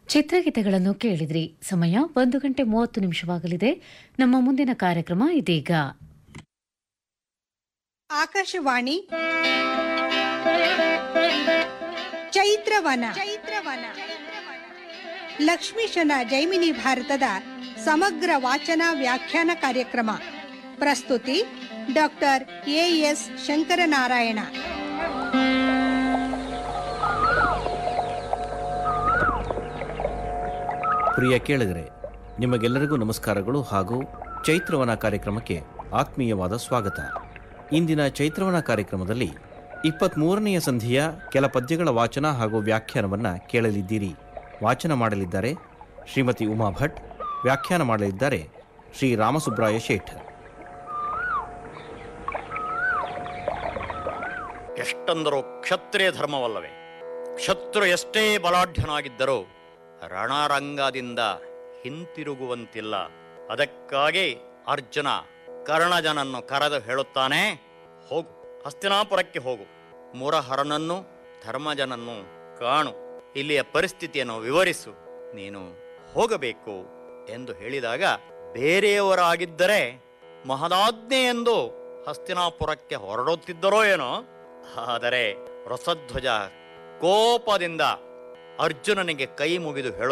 ಚಿತ್ರಗೀತೆಗಳನ್ನು ಕೇಳಿದ್ರಿ ಸಮಯ ಒಂದು ಗಂಟೆ ಮೂವತ್ತು ನಿಮಿಷವಾಗಲಿದೆ ನಮ್ಮ ಮುಂದಿನ ಕಾರ್ಯಕ್ರಮ ಇದೀಗ ಆಕಾಶವಾಣಿ ಚೈತ್ರವನ ಚೈತ್ರವನ ಲಕ್ಷ್ಮೀಶನ ಜೈಮಿನಿ ಭಾರತದ ಸಮಗ್ರ ವಾಚನ ವ್ಯಾಖ್ಯಾನ ಕಾರ್ಯಕ್ರಮ ಪ್ರಸ್ತುತಿ ಡಾಕ್ಟರ್ ಎ ಎಸ್ ಶಂಕರನಾರಾಯಣ ಪ್ರಿಯ ಕೇಳಿದರೆ ನಿಮಗೆಲ್ಲರಿಗೂ ನಮಸ್ಕಾರಗಳು ಹಾಗೂ ಚೈತ್ರವನ ಕಾರ್ಯಕ್ರಮಕ್ಕೆ ಆತ್ಮೀಯವಾದ ಸ್ವಾಗತ ಇಂದಿನ ಚೈತ್ರವನ ಕಾರ್ಯಕ್ರಮದಲ್ಲಿ ಇಪ್ಪತ್ತ್ಮೂರನೆಯ ಸಂಧಿಯ ಕೆಲ ಪದ್ಯಗಳ ವಾಚನ ಹಾಗೂ ವ್ಯಾಖ್ಯಾನವನ್ನು ಕೇಳಲಿದ್ದೀರಿ ವಾಚನ ಮಾಡಲಿದ್ದಾರೆ ಶ್ರೀಮತಿ ಉಮಾ ಭಟ್ ವ್ಯಾಖ್ಯಾನ ಮಾಡಲಿದ್ದಾರೆ ಶ್ರೀ ರಾಮಸುಬ್ರಾಯ ಶೇಠ್ ಎಷ್ಟಂದರೂ ಕ್ಷತ್ರಿಯ ಧರ್ಮವಲ್ಲವೇ ಶತ್ರು ಎಷ್ಟೇ ಬಲಾಢ್ಯನಾಗಿದ್ದರೂ ರಣರಂಗದಿಂದ ಹಿಂತಿರುಗುವಂತಿಲ್ಲ ಅದಕ್ಕಾಗಿ ಅರ್ಜುನ ಕರ್ಣಜನನ್ನು ಕರೆದು ಹೇಳುತ್ತಾನೆ ಹೋಗು ಹಸ್ತಿನಾಪುರಕ್ಕೆ ಹೋಗು ಮುರಹರನನ್ನು ಧರ್ಮಜನನ್ನು ಕಾಣು ಇಲ್ಲಿಯ ಪರಿಸ್ಥಿತಿಯನ್ನು ವಿವರಿಸು ನೀನು ಹೋಗಬೇಕು ಎಂದು ಹೇಳಿದಾಗ ಬೇರೆಯವರಾಗಿದ್ದರೆ ಮಹದಾಜ್ಞೆ ಎಂದು ಹಸ್ತಿನಾಪುರಕ್ಕೆ ಹೊರಡುತ್ತಿದ್ದರೋ ಏನೋ ಆದರೆ ರಸಧ್ವಜ ಕೋಪದಿಂದ ಅರ್ಜುನನಿಗೆ ಕೈ ಮುಗಿದು ಹೇಳು